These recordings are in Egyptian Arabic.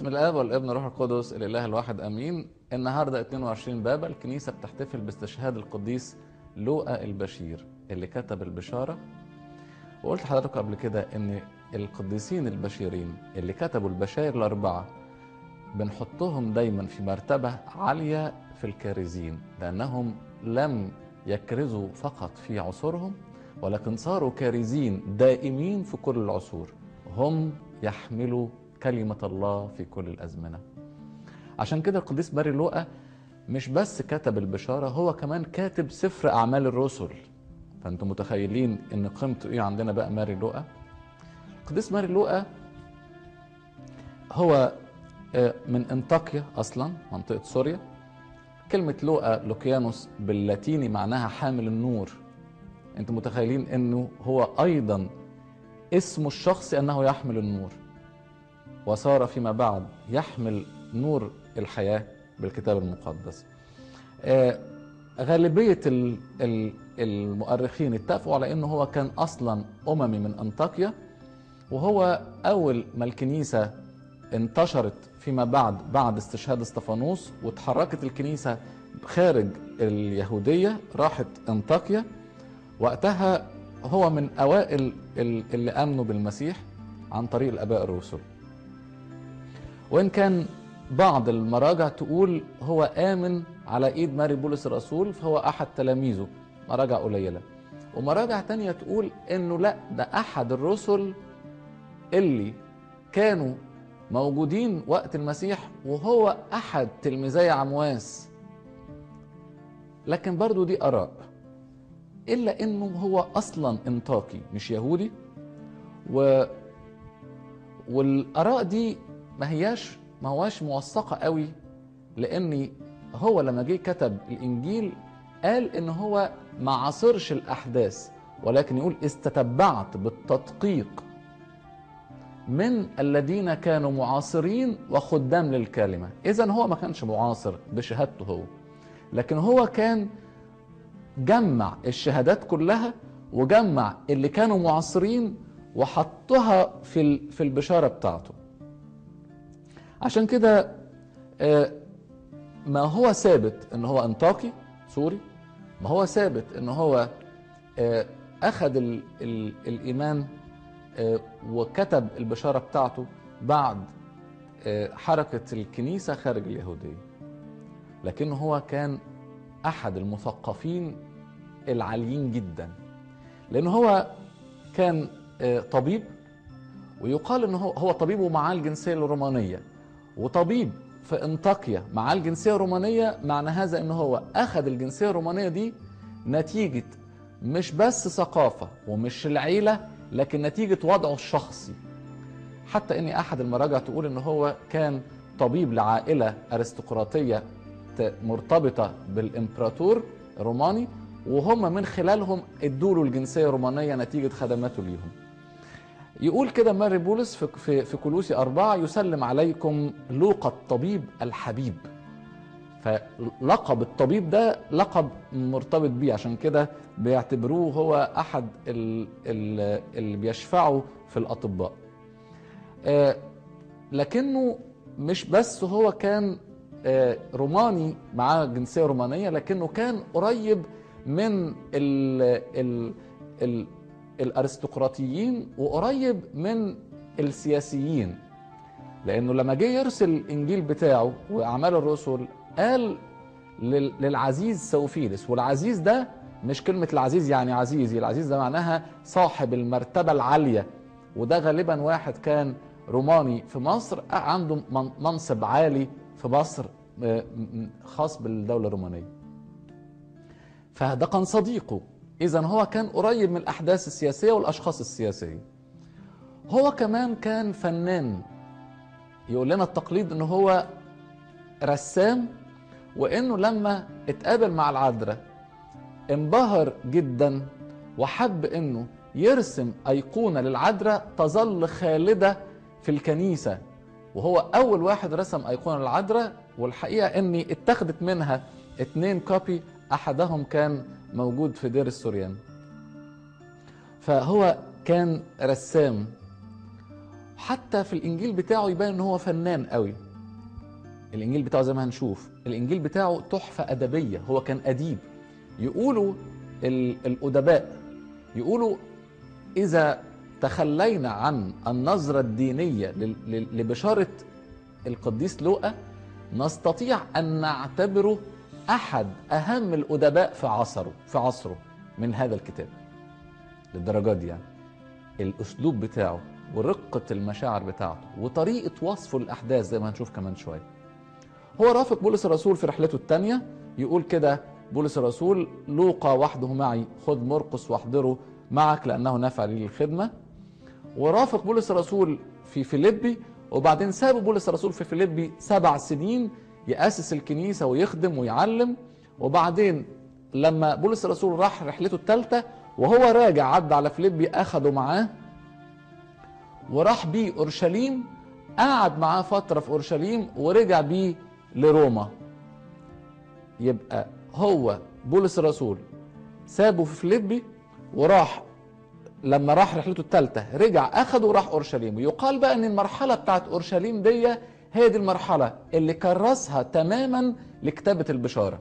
باسم الاب والابن والروح القدس الاله الواحد امين النهارده 22 بابا الكنيسه بتحتفل باستشهاد القديس لوقا البشير اللي كتب البشاره وقلت لحضراتكم قبل كده ان القديسين البشيرين اللي كتبوا البشائر الاربعه بنحطهم دايما في مرتبه عاليه في الكارزين لانهم لم يكرزوا فقط في عصورهم ولكن صاروا كارزين دائمين في كل العصور هم يحملوا كلمة الله في كل الأزمنة عشان كده القديس ماري لوقا مش بس كتب البشارة هو كمان كاتب سفر أعمال الرسل فأنتم متخيلين إن قيمته إيه عندنا بقى ماري لوقا القديس ماري لوقا هو من انطاكيا أصلا منطقة سوريا كلمة لوقا لوكيانوس باللاتيني معناها حامل النور انتم متخيلين انه هو ايضا اسمه الشخصي انه يحمل النور وصار فيما بعد يحمل نور الحياه بالكتاب المقدس آه غالبيه المؤرخين اتفقوا على انه هو كان اصلا اممي من انطاكيا وهو اول ما الكنيسه انتشرت فيما بعد بعد استشهاد استفانوس وتحركت الكنيسه خارج اليهوديه راحت انطاكيا وقتها هو من اوائل اللي امنوا بالمسيح عن طريق الاباء الرسل وان كان بعض المراجع تقول هو امن على ايد ماري بولس الرسول فهو احد تلاميذه مراجع قليله ومراجع تانية تقول انه لا ده احد الرسل اللي كانوا موجودين وقت المسيح وهو احد تلميذي عمواس لكن برضو دي اراء الا انه هو اصلا انطاكي مش يهودي و والاراء دي ما هياش ما هواش موثقه قوي لان هو لما جه كتب الانجيل قال ان هو ما عاصرش الاحداث ولكن يقول استتبعت بالتدقيق من الذين كانوا معاصرين وخدام للكلمه اذا هو ما كانش معاصر بشهادته هو لكن هو كان جمع الشهادات كلها وجمع اللي كانوا معاصرين وحطها في في البشاره بتاعته عشان كده ما هو ثابت ان هو انطاكي سوري ما هو ثابت ان هو اخذ ال ال الايمان وكتب البشاره بتاعته بعد حركه الكنيسه خارج اليهوديه لكن هو كان احد المثقفين العاليين جدا لان هو كان طبيب ويقال ان هو هو طبيب ومعاه الجنسيه الرومانيه وطبيب في انطاكيا معاه الجنسيه الرومانيه معنى هذا ان هو اخذ الجنسيه الرومانيه دي نتيجه مش بس ثقافه ومش العيله لكن نتيجه وضعه الشخصي حتى ان احد المراجع تقول ان هو كان طبيب لعائله ارستقراطيه مرتبطة بالإمبراطور الروماني وهم من خلالهم ادوا له الجنسية الرومانية نتيجة خدماته ليهم يقول كده ماري بولس في, في, في كلوسي أربعة يسلم عليكم لوقا الطبيب الحبيب فلقب الطبيب ده لقب مرتبط بيه عشان كده بيعتبروه هو أحد اللي بيشفعوا في الأطباء آه لكنه مش بس هو كان روماني معاه جنسيه رومانيه لكنه كان قريب من ال ال ال الارستقراطيين وقريب من السياسيين لانه لما جه يرسل الانجيل بتاعه واعمال الرسل قال للعزيز سوفيلس والعزيز ده مش كلمه العزيز يعني عزيز العزيز ده معناها صاحب المرتبه العاليه وده غالبا واحد كان روماني في مصر عنده منصب عالي في مصر خاص بالدولة الرومانية فده كان صديقه إذا هو كان قريب من الأحداث السياسية والأشخاص السياسية هو كمان كان فنان يقول لنا التقليد إن هو رسام وإنه لما اتقابل مع العذراء انبهر جدا وحب إنه يرسم أيقونة للعذراء تظل خالدة في الكنيسة وهو اول واحد رسم ايقونه العذراء والحقيقه اني اتخذت منها اتنين كوبي احدهم كان موجود في دير السوريان فهو كان رسام حتى في الانجيل بتاعه يبان ان هو فنان قوي الانجيل بتاعه زي ما هنشوف الانجيل بتاعه تحفه ادبيه هو كان اديب يقولوا ال- الادباء يقولوا اذا تخلينا عن النظره الدينيه لل- لل- لبشاره القديس لوقا نستطيع ان نعتبره احد اهم الادباء في عصره في عصره من هذا الكتاب للدرجه دي يعني الاسلوب بتاعه ورقه المشاعر بتاعته وطريقه وصفه للاحداث زي ما هنشوف كمان شويه هو رافق بولس الرسول في رحلته الثانيه يقول كده بولس الرسول لوقا وحده معي خذ مرقس واحضره معك لانه نافع لي للخدمه ورافق بولس الرسول في فيليبي وبعدين ساب بولس الرسول في فيليبي سبع سنين يأسس الكنيسة ويخدم ويعلم وبعدين لما بولس الرسول راح رحلته الثالثة وهو راجع عدى على فيليبي أخده معاه وراح بيه أورشليم قعد معاه فترة في أورشليم ورجع بيه لروما يبقى هو بولس الرسول سابه في فيليبي وراح لما راح رحلته الثالثة رجع أخده وراح أورشليم ويقال بقى أن المرحلة بتاعت أورشليم دي هي دي المرحلة اللي كرسها تماما لكتابة البشارة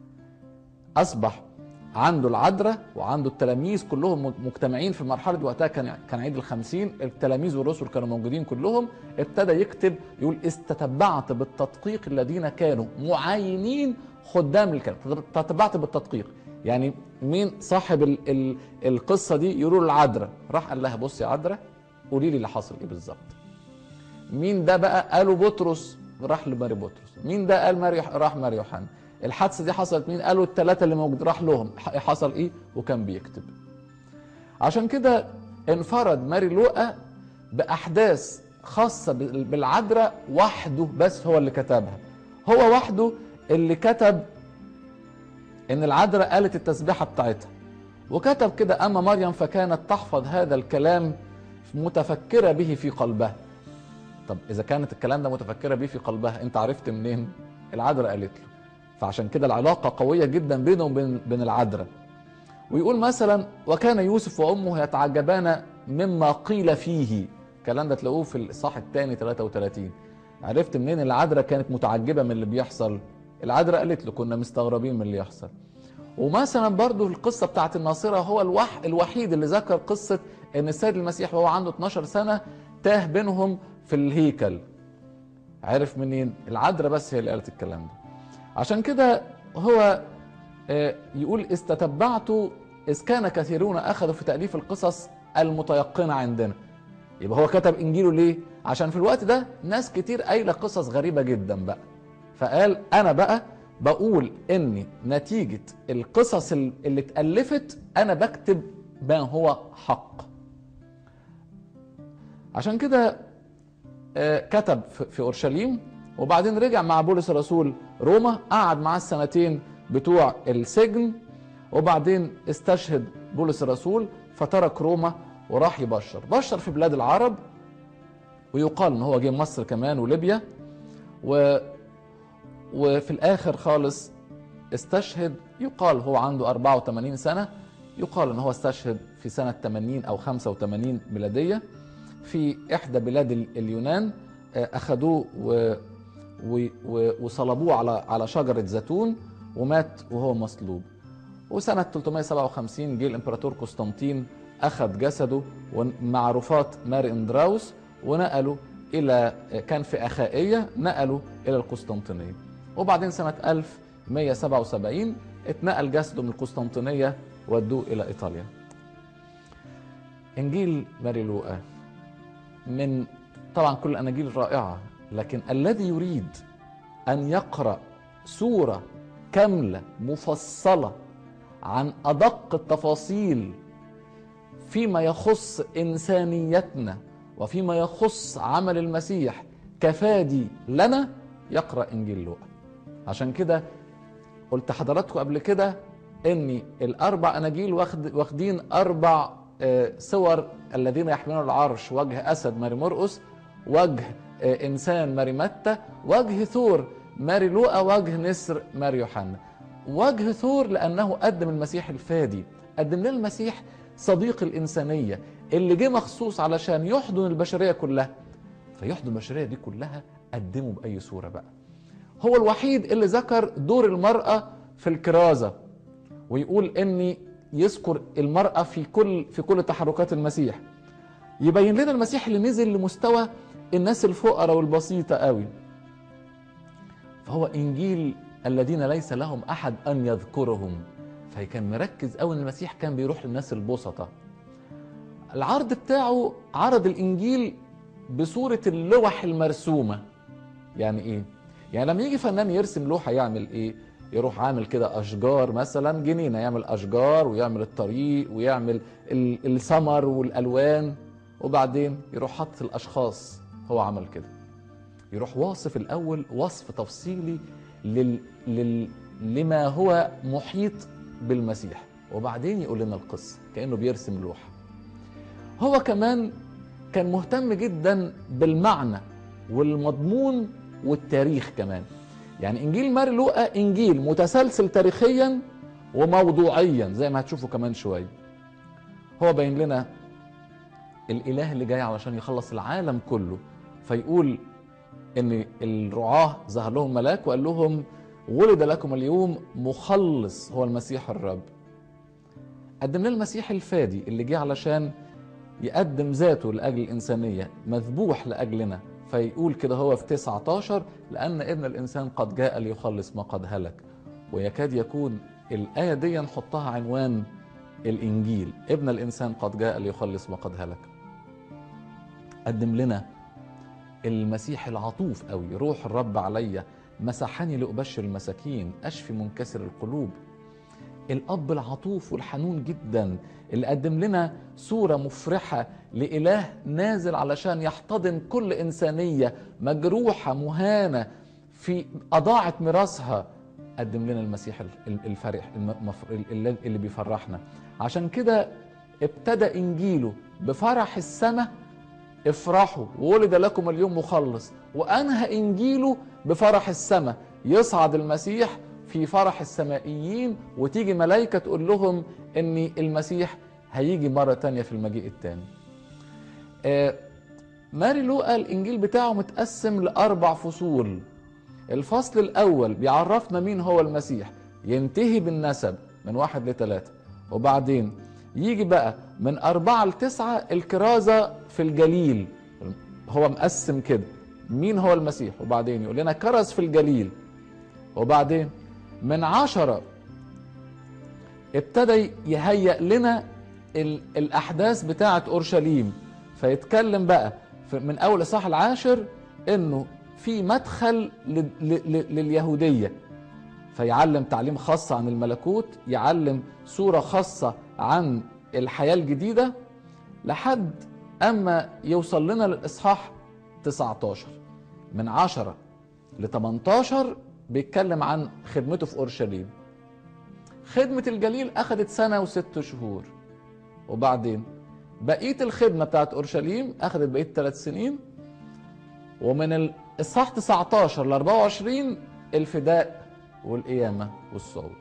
أصبح عنده العذراء وعنده التلاميذ كلهم مجتمعين في المرحلة دي وقتها كان كان عيد الخمسين التلاميذ والرسل كانوا موجودين كلهم ابتدى يكتب يقول استتبعت بالتدقيق الذين كانوا معاينين خدام الكلام تتبعت بالتدقيق يعني مين صاحب ال ال القصه دي يقولوا له العذراء راح قال لها بصي يا عذراء قولي لي اللي حصل ايه بالظبط مين ده بقى قالوا بطرس راح لماري بطرس مين ده قال ماري راح ماري يوحنا الحادثه دي حصلت مين قالوا الثلاثه اللي موجود راح لهم حصل ايه وكان بيكتب عشان كده انفرد ماري لوقا باحداث خاصه بالعذراء وحده بس هو اللي كتبها هو وحده اللي كتب ان العذراء قالت التسبيحه بتاعتها وكتب كده اما مريم فكانت تحفظ هذا الكلام متفكره به في قلبها طب اذا كانت الكلام ده متفكره به في قلبها انت عرفت منين العذراء قالت له فعشان كده العلاقه قويه جدا بينه وبين بين العذراء ويقول مثلا وكان يوسف وامه يتعجبان مما قيل فيه الكلام ده تلاقوه في الاصحاح الثاني 33 عرفت منين العذراء كانت متعجبه من اللي بيحصل العذراء قالت له كنا مستغربين من اللي يحصل ومثلا برضو القصة بتاعت الناصرة هو الوح الوحيد اللي ذكر قصة ان السيد المسيح وهو عنده 12 سنة تاه بينهم في الهيكل عرف منين العذراء بس هي اللي قالت الكلام ده عشان كده هو يقول استتبعت إذ كان كثيرون أخذوا في تأليف القصص المتيقنة عندنا يبقى هو كتب إنجيله ليه؟ عشان في الوقت ده ناس كتير قايلة قصص غريبة جدا بقى فقال انا بقى بقول ان نتيجة القصص اللي اتألفت انا بكتب ما هو حق عشان كده كتب في اورشليم وبعدين رجع مع بولس الرسول روما قعد معاه السنتين بتوع السجن وبعدين استشهد بولس الرسول فترك روما وراح يبشر بشر في بلاد العرب ويقال ان هو جه مصر كمان وليبيا و وفي الاخر خالص استشهد يقال هو عنده 84 سنه يقال ان هو استشهد في سنه 80 او 85 ميلاديه في احدى بلاد اليونان اخذوه و وصلبوه على على شجره زيتون ومات وهو مصلوب وسنه 357 جه الامبراطور قسطنطين اخذ جسده مع رفات ماري اندراوس ونقله الى كان في اخائيه نقله الى القسطنطينيه وبعدين سنة 1177 اتنقل جسده من القسطنطينية ودوه إلى إيطاليا إنجيل ماري لوقا من طبعا كل الأناجيل رائعة لكن الذي يريد أن يقرأ سورة كاملة مفصلة عن أدق التفاصيل فيما يخص إنسانيتنا وفيما يخص عمل المسيح كفادي لنا يقرأ إنجيل لوقا عشان كده قلت حضراتكم قبل كده ان الاربع اناجيل واخد واخدين اربع صور الذين يحملون العرش وجه اسد ماري مرقس وجه انسان ماري متى وجه ثور ماري لوقا وجه نسر ماري يوحنا وجه ثور لانه قدم المسيح الفادي قدم لنا المسيح صديق الانسانيه اللي جه مخصوص علشان يحضن البشريه كلها فيحضن البشريه دي كلها قدمه باي صوره بقى هو الوحيد اللي ذكر دور المراه في الكرازه ويقول ان يذكر المراه في كل في كل تحركات المسيح يبين لنا المسيح اللي نزل لمستوى الناس الفقراء والبسيطه قوي فهو انجيل الذين ليس لهم احد ان يذكرهم فكان مركز قوي ان المسيح كان بيروح للناس البسطة العرض بتاعه عرض الانجيل بصورة اللوح المرسومة يعني ايه يعني لما يجي فنان يرسم لوحة يعمل ايه يروح عامل كده اشجار مثلا جنينة يعمل اشجار ويعمل الطريق ويعمل الثمر والالوان وبعدين يروح حط الاشخاص هو عمل كده يروح واصف الاول وصف تفصيلي لل... لل... لما هو محيط بالمسيح وبعدين يقول لنا القصة كأنه بيرسم لوحة هو كمان كان مهتم جدا بالمعنى والمضمون والتاريخ كمان يعني انجيل ماري لوقا انجيل متسلسل تاريخيا وموضوعيا زي ما هتشوفوا كمان شويه هو باين لنا الاله اللي جاي علشان يخلص العالم كله فيقول ان الرعاه ظهر لهم ملاك وقال لهم ولد لكم اليوم مخلص هو المسيح الرب قدم لنا المسيح الفادي اللي جه علشان يقدم ذاته لأجل الإنسانية مذبوح لأجلنا فيقول كده هو في 19 لأن ابن الإنسان قد جاء ليخلص ما قد هلك ويكاد يكون الآية دي نحطها عنوان الإنجيل ابن الإنسان قد جاء ليخلص ما قد هلك قدم لنا المسيح العطوف قوي روح الرب عليا مسحني لأبشر المساكين أشفي منكسر القلوب الأب العطوف والحنون جدا اللي قدم لنا صورة مفرحة لإله نازل علشان يحتضن كل إنسانية مجروحة مهانة في أضاعت ميراثها قدم لنا المسيح الفرح اللي بيفرحنا عشان كده ابتدى إنجيله بفرح السماء افرحوا وولد لكم اليوم مخلص وأنهى إنجيله بفرح السماء يصعد المسيح في فرح السمائيين وتيجي ملائكة تقول لهم ان المسيح هيجي مرة تانية في المجيء التاني آه ماري لوقا الانجيل بتاعه متقسم لاربع فصول الفصل الاول بيعرفنا مين هو المسيح ينتهي بالنسب من واحد لثلاثة وبعدين يجي بقى من أربعة لتسعة الكرازة في الجليل هو مقسم كده مين هو المسيح وبعدين يقول لنا كرز في الجليل وبعدين من عشرة ابتدى يهيئ لنا الأحداث بتاعة أورشليم فيتكلم بقى من أول الصح العاشر إنه في مدخل لليهودية فيعلم تعليم خاص عن الملكوت يعلم صورة خاصة عن الحياة الجديدة لحد أما يوصل لنا للإصحاح 19 من 10 ل 18 بيتكلم عن خدمته في اورشليم خدمة الجليل أخذت سنة وست شهور وبعدين بقية الخدمة بتاعت أورشليم أخذت بقية ثلاث سنين ومن الإصحاح 19 ل 24 الفداء والقيامة والصعود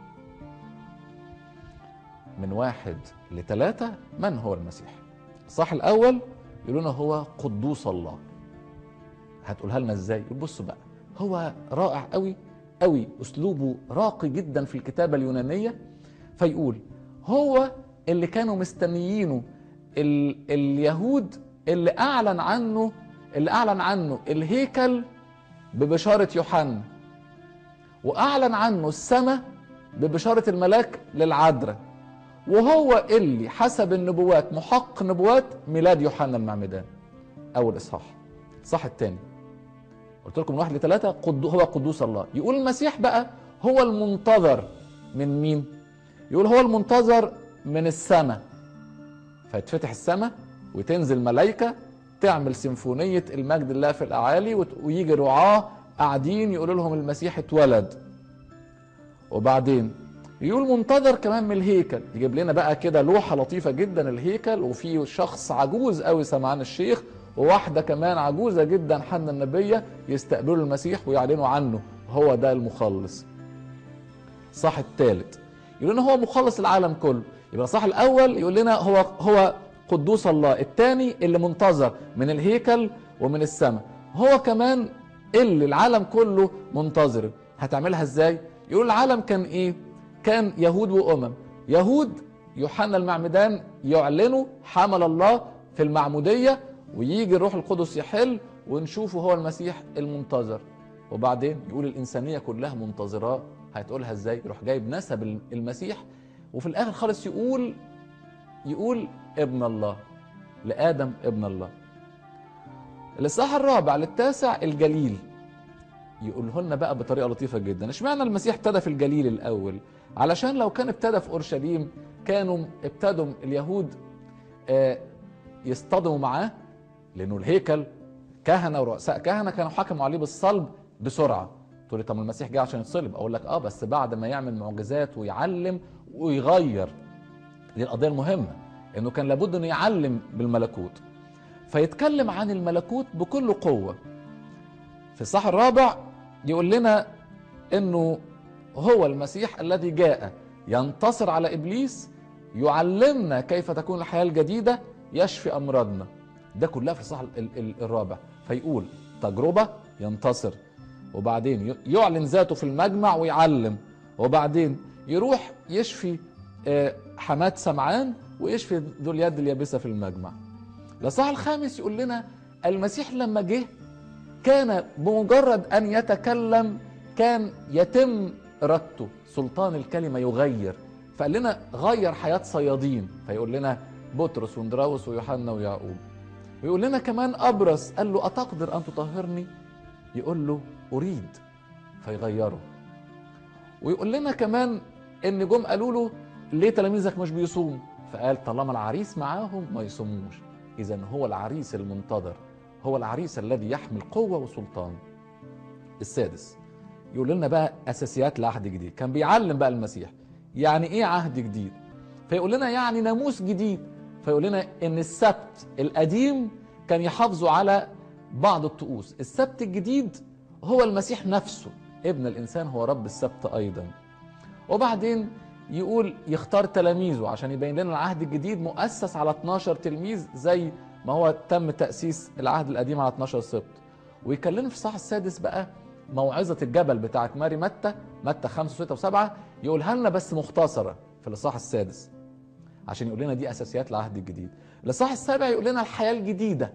من واحد لثلاثة من هو المسيح الصح الأول يقولون هو قدوس الله هتقولها لنا ازاي يقول بصوا بقى هو رائع قوي قوي اسلوبه راقي جدا في الكتابه اليونانيه فيقول هو اللي كانوا مستنيينه ال اليهود اللي اعلن عنه اللي اعلن عنه الهيكل ببشاره يوحنا واعلن عنه السماء ببشاره الملاك للعذراء وهو اللي حسب النبوات محق نبوات ميلاد يوحنا المعمدان اول اصحاح الصح الثاني قلت لكم من واحد لثلاثة قد هو قدوس الله يقول المسيح بقى هو المنتظر من مين يقول هو المنتظر من السماء فيتفتح السماء وتنزل ملائكة تعمل سيمفونية المجد الله في الأعالي ويجي رعاة قاعدين يقولوا لهم المسيح اتولد وبعدين يقول منتظر كمان من الهيكل يجيب لنا بقى كده لوحة لطيفة جدا الهيكل وفي شخص عجوز قوي سمعان الشيخ وواحدة كمان عجوزة جدا حنا النبية يستقبلوا المسيح ويعلنوا عنه هو ده المخلص صح الثالث يقول لنا هو مخلص العالم كله يبقى صح الأول يقول لنا هو هو قدوس الله الثاني اللي منتظر من الهيكل ومن السماء هو كمان اللي العالم كله منتظره هتعملها ازاي يقول العالم كان ايه كان يهود وامم يهود يوحنا المعمدان يعلنوا حمل الله في المعموديه ويجي الروح القدس يحل ونشوفه هو المسيح المنتظر وبعدين يقول الانسانيه كلها منتظراه هتقولها ازاي يروح جايب نسب المسيح وفي الاخر خالص يقول يقول ابن الله لادم ابن الله الاصحاح الرابع للتاسع الجليل يقوله لنا بقى بطريقه لطيفه جدا اشمعنى المسيح ابتدى في الجليل الاول علشان لو كان ابتدى في اورشليم كانوا ابتدوا اليهود يصطدموا معاه لانه الهيكل كهنه ورؤساء كهنه كانوا حكموا عليه بالصلب بسرعه تقول لي طب المسيح جه عشان يتصلب اقول لك اه بس بعد ما يعمل معجزات ويعلم ويغير دي القضيه المهمه انه كان لابد انه يعلم بالملكوت فيتكلم عن الملكوت بكل قوه في الصح الرابع يقول لنا انه هو المسيح الذي جاء ينتصر على ابليس يعلمنا كيف تكون الحياه الجديده يشفي امراضنا ده كلها في الصح الرابع فيقول تجربه ينتصر وبعدين يعلن ذاته في المجمع ويعلم وبعدين يروح يشفي حماة سمعان ويشفي ذو اليد اليابسة في المجمع الإصحاح الخامس يقول لنا المسيح لما جه كان بمجرد أن يتكلم كان يتم إرادته سلطان الكلمة يغير فقال لنا غير حياة صيادين فيقول لنا بطرس وندراوس ويوحنا ويعقوب ويقول لنا كمان أبرص قال له أتقدر أن تطهرني يقول له أريد فيغيره ويقول لنا كمان إن جم قالوا له ليه تلاميذك مش بيصوموا فقال طالما العريس معاهم ما يصوموش إذا هو العريس المنتظر هو العريس الذي يحمل قوة وسلطان السادس يقول لنا بقى أساسيات العهد الجديد كان بيعلم بقى المسيح يعني إيه عهد جديد فيقول لنا يعني ناموس جديد فيقول لنا إن السبت القديم كان يحافظوا على بعض الطقوس السبت الجديد هو المسيح نفسه ابن الإنسان هو رب السبت أيضا وبعدين يقول يختار تلاميذه عشان يبين لنا العهد الجديد مؤسس على 12 تلميذ زي ما هو تم تأسيس العهد القديم على 12 سبت ويكلمنا في الصح السادس بقى موعظة الجبل بتاعت ماري متى متى 5 و6 و7 يقولها لنا بس مختصرة في الإصحاح السادس عشان يقول لنا دي أساسيات العهد الجديد الإصحاح السابع يقول لنا الحياة الجديدة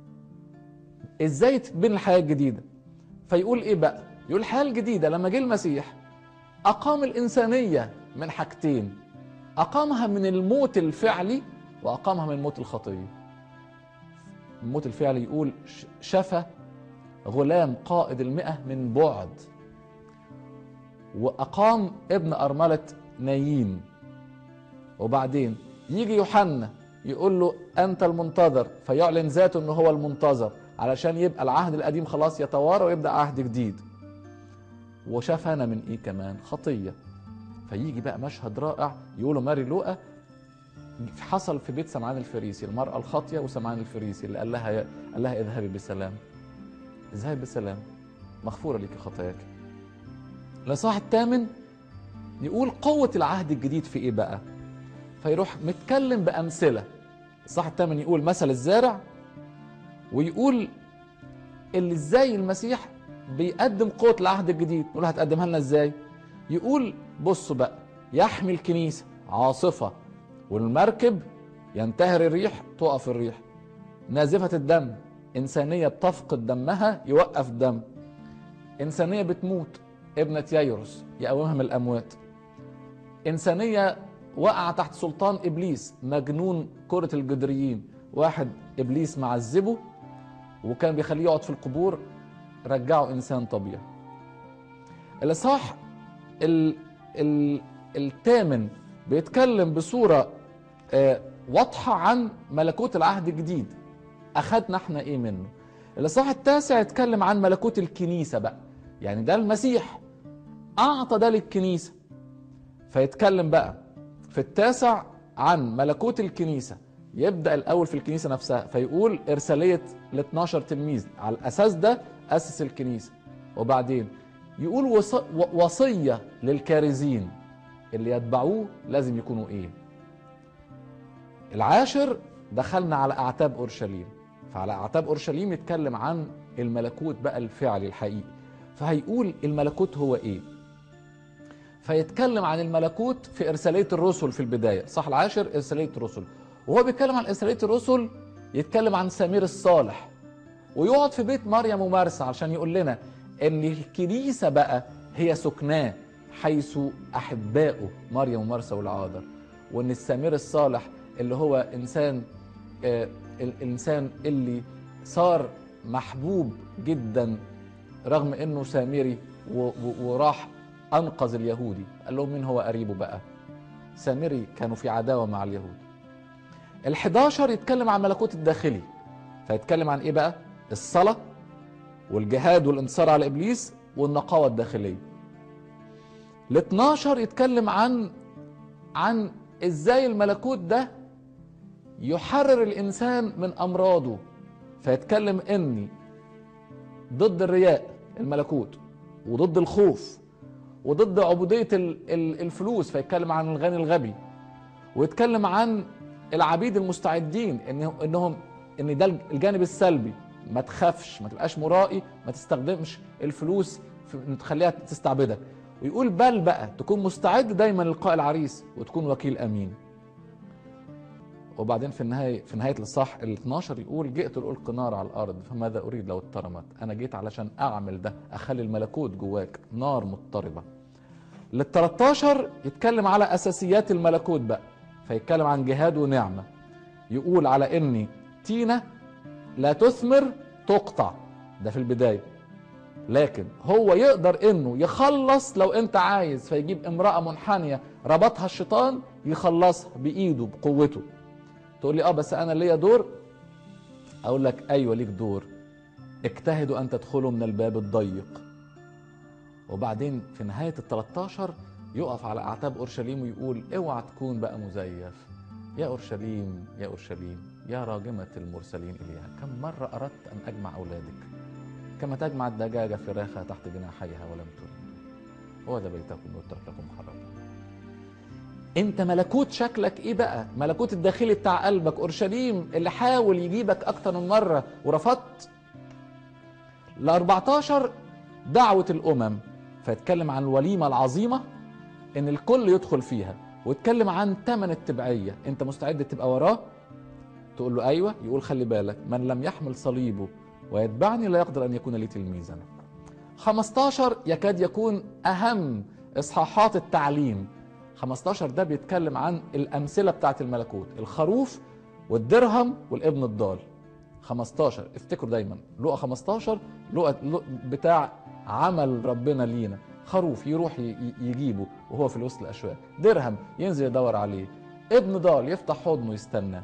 إزاي تتبني الحياة الجديدة فيقول إيه بقى يقول الحياة الجديدة لما جه المسيح أقام الإنسانية من حاجتين أقامها من الموت الفعلي وأقامها من موت الخطية الموت الفعلي يقول شفى غلام قائد المئة من بعد وأقام ابن أرملة نايين وبعدين يجي يوحنا يقول له أنت المنتظر فيعلن ذاته أنه هو المنتظر علشان يبقى العهد القديم خلاص يتوارى ويبدأ عهد جديد وشفانا من إيه كمان خطية فيجي بقى مشهد رائع يقولوا ماري لوقا حصل في بيت سمعان الفريسي المرأة الخاطية وسمعان الفريسي اللي قال لها قال لها اذهبي بسلام اذهبي بسلام مغفورة لك خطاياك الإصحاح الثامن يقول قوة العهد الجديد في إيه بقى؟ فيروح متكلم بأمثلة الإصحاح الثامن يقول مثل الزارع ويقول اللي ازاي المسيح بيقدم قوة العهد الجديد نقول هتقدمها لنا ازاي؟ يقول بصوا بقى يحمي الكنيسة عاصفة والمركب ينتهر الريح تقف الريح نازفة الدم إنسانية بتفقد دمها يوقف دم إنسانية بتموت ابنة يايروس يقومها من الأموات إنسانية وقع تحت سلطان إبليس مجنون كرة الجدريين واحد إبليس معذبه وكان بيخليه يقعد في القبور رجعه إنسان طبيعي الإصحاح ال ال الثامن بيتكلم بصورة آه واضحة عن ملكوت العهد الجديد أخدنا احنا إيه منه الإصحاح التاسع يتكلم عن ملكوت الكنيسة بقى يعني ده المسيح أعطى ده للكنيسة فيتكلم بقى في التاسع عن ملكوت الكنيسة يبدأ الأول في الكنيسة نفسها فيقول إرسالية ل 12 تلميذ على الأساس ده أسس الكنيسة وبعدين يقول وص... وصية للكارزين اللي يتبعوه لازم يكونوا ايه العاشر دخلنا على اعتاب اورشليم فعلى اعتاب اورشليم يتكلم عن الملكوت بقى الفعلي الحقيقي فهيقول الملكوت هو ايه فيتكلم عن الملكوت في ارساليه الرسل في البدايه صح العاشر ارساليه الرسل وهو بيتكلم عن ارساليه الرسل يتكلم عن سمير الصالح ويقعد في بيت مريم ومارسا عشان يقول لنا ان الكنيسه بقى هي سكناه حيث احبائه مريم ومارسا والعاذر وان السمير الصالح اللي هو انسان آه الانسان اللي صار محبوب جدا رغم انه سامري وراح انقذ اليهودي قال لهم مين هو قريبه بقى سامري كانوا في عداوه مع اليهود ال11 يتكلم عن الملكوت الداخلي فيتكلم عن ايه بقى الصلاه والجهاد والانتصار على ابليس والنقاوه الداخليه ال12 يتكلم عن عن ازاي الملكوت ده يحرر الانسان من امراضه فيتكلم اني ضد الرياء الملكوت وضد الخوف وضد عبودية الفلوس فيتكلم عن الغني الغبي ويتكلم عن العبيد المستعدين انهم ان ده الجانب السلبي ما تخافش ما تبقاش مرائي ما تستخدمش الفلوس في تخليها تستعبدك ويقول بل بقى تكون مستعد دايما للقاء العريس وتكون وكيل امين وبعدين في النهاية في نهاية الإصحاح ال 12 يقول جئت لألقي نار على الأرض فماذا أريد لو اترمت أنا جيت علشان أعمل ده أخلي الملكوت جواك نار مضطربة لل 13 يتكلم على أساسيات الملكوت بقى فيتكلم عن جهاد ونعمة يقول على إني تينة لا تثمر تقطع ده في البداية لكن هو يقدر انه يخلص لو انت عايز فيجيب امرأة منحنية ربطها الشيطان يخلصها بايده بقوته تقول لي اه بس انا ليا دور اقول لك ايوه ليك دور اجتهدوا ان تدخلوا من الباب الضيق وبعدين في نهايه ال 13 يقف على اعتاب اورشليم ويقول اوعى تكون بقى مزيف يا اورشليم يا اورشليم يا راجمه المرسلين اليها كم مره اردت ان اجمع اولادك كما تجمع الدجاجه فراخها تحت جناحيها ولم ترد هو ده بيتكم يترك لكم خرابا انت ملكوت شكلك ايه بقى ملكوت الداخلي بتاع قلبك اورشليم اللي حاول يجيبك اكتر من مره ورفضت ل 14 دعوه الامم فيتكلم عن الوليمه العظيمه ان الكل يدخل فيها ويتكلم عن ثمن التبعيه انت مستعد تبقى وراه تقول له ايوه يقول خلي بالك من لم يحمل صليبه ويتبعني لا يقدر ان يكون لي تلميذا 15 يكاد يكون اهم اصحاحات التعليم 15 ده بيتكلم عن الامثله بتاعه الملكوت الخروف والدرهم والابن الضال 15 افتكروا دايما لقى 15 لقى بتاع عمل ربنا لينا خروف يروح يجيبه وهو في وسط الاشواك درهم ينزل يدور عليه ابن ضال يفتح حضنه يستناه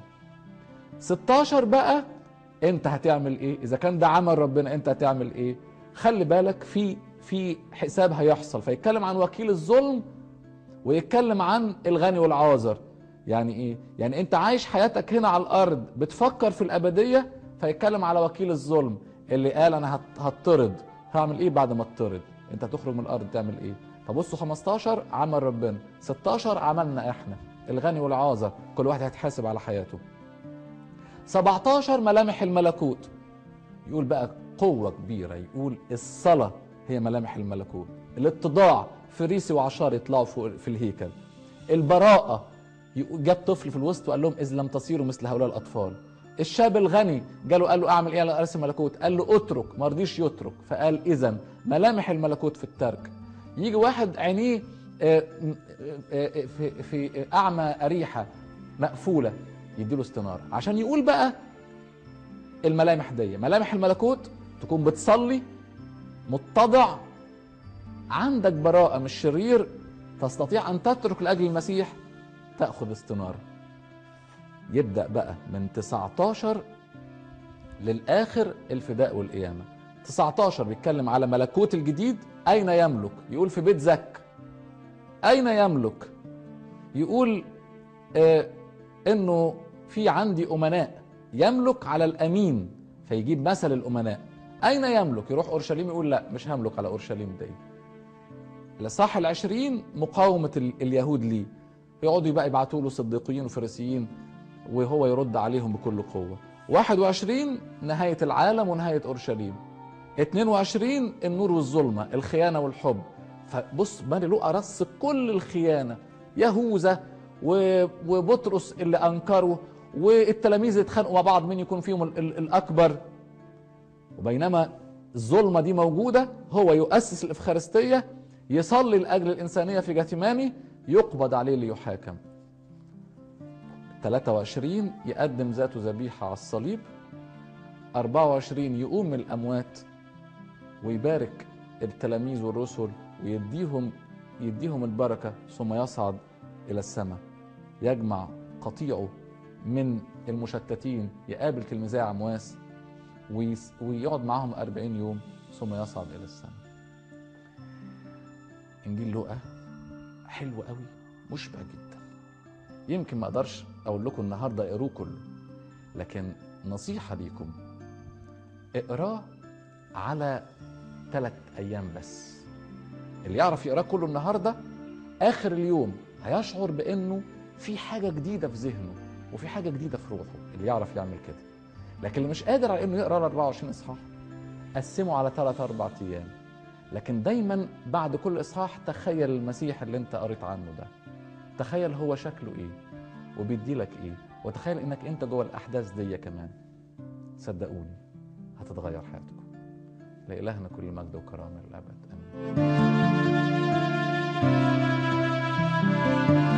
16 بقى انت هتعمل ايه اذا كان ده عمل ربنا انت هتعمل ايه خلي بالك في في حساب هيحصل فيتكلم عن وكيل الظلم ويتكلم عن الغني والعازر يعني ايه يعني انت عايش حياتك هنا على الارض بتفكر في الابديه فيتكلم على وكيل الظلم اللي قال انا هطرد هعمل ايه بعد ما اطرد انت هتخرج من الارض تعمل ايه فبصوا 15 عمل ربنا 16 عملنا احنا الغني والعازر كل واحد هيتحاسب على حياته 17 ملامح الملكوت يقول بقى قوة كبيرة يقول الصلاة هي ملامح الملكوت الاتضاع فريسي وعشار يطلعوا فوق في الهيكل البراءة جاب طفل في الوسط وقال لهم إذ لم تصيروا مثل هؤلاء الأطفال الشاب الغني جاله قال له اعمل ايه على ارسم الملكوت قال له اترك ما رضيش يترك فقال اذا ملامح الملكوت في الترك يجي واحد عينيه في في اعمى اريحه مقفوله يديله استناره عشان يقول بقى الملامح دي ملامح الملكوت تكون بتصلي متضع عندك براءة من الشرير تستطيع أن تترك لأجل المسيح تأخذ استنارة يبدأ بقى من 19 للآخر الفداء والقيامة 19 بيتكلم على ملكوت الجديد أين يملك يقول في بيت زك أين يملك يقول آه إنه في عندي أمناء يملك على الأمين فيجيب مثل الأمناء أين يملك يروح أورشليم يقول لا مش هملك على أورشليم دي الإصحاح العشرين مقاومة اليهود ليه يقعدوا بقى يبعتوا له صديقيين وفريسيين وهو يرد عليهم بكل قوة 21 نهاية العالم ونهاية أورشليم 22 النور والظلمة الخيانة والحب فبص ماري لوقا رص كل الخيانة يهوذا و- وبطرس اللي أنكره والتلاميذ اتخانقوا مع بعض مين يكون فيهم ال- ال- الأكبر وبينما الظلمة دي موجودة هو يؤسس الإفخارستية يصلي لأجل الإنسانية في جاثيماني يقبض عليه ليحاكم 23 يقدم ذاته ذبيحة على الصليب 24 يقوم من الأموات ويبارك التلاميذ والرسل ويديهم يديهم البركة ثم يصعد إلى السماء يجمع قطيعه من المشتتين يقابل تلميذي عمواس ويس- ويقعد معهم أربعين يوم ثم يصعد إلى السماء إنجيل لوقا حلو قوي مشبع جدا يمكن ما أقدرش أقول لكم النهاردة اقروه كله لكن نصيحة ليكم اقراه على ثلاث أيام بس اللي يعرف يقراه كله النهاردة آخر اليوم هيشعر بأنه في حاجة جديدة في ذهنه وفي حاجة جديدة في روحه اللي يعرف يعمل كده لكن اللي مش قادر على انه يقرا ال 24 اصحاح قسمه على ثلاث اربع ايام لكن دايما بعد كل اصحاح تخيل المسيح اللي انت قريت عنه ده تخيل هو شكله ايه وبيدي لك ايه وتخيل انك انت جوه الاحداث دي كمان صدقوني هتتغير حياتكم لإلهنا كل مجد وكرامه للابد امين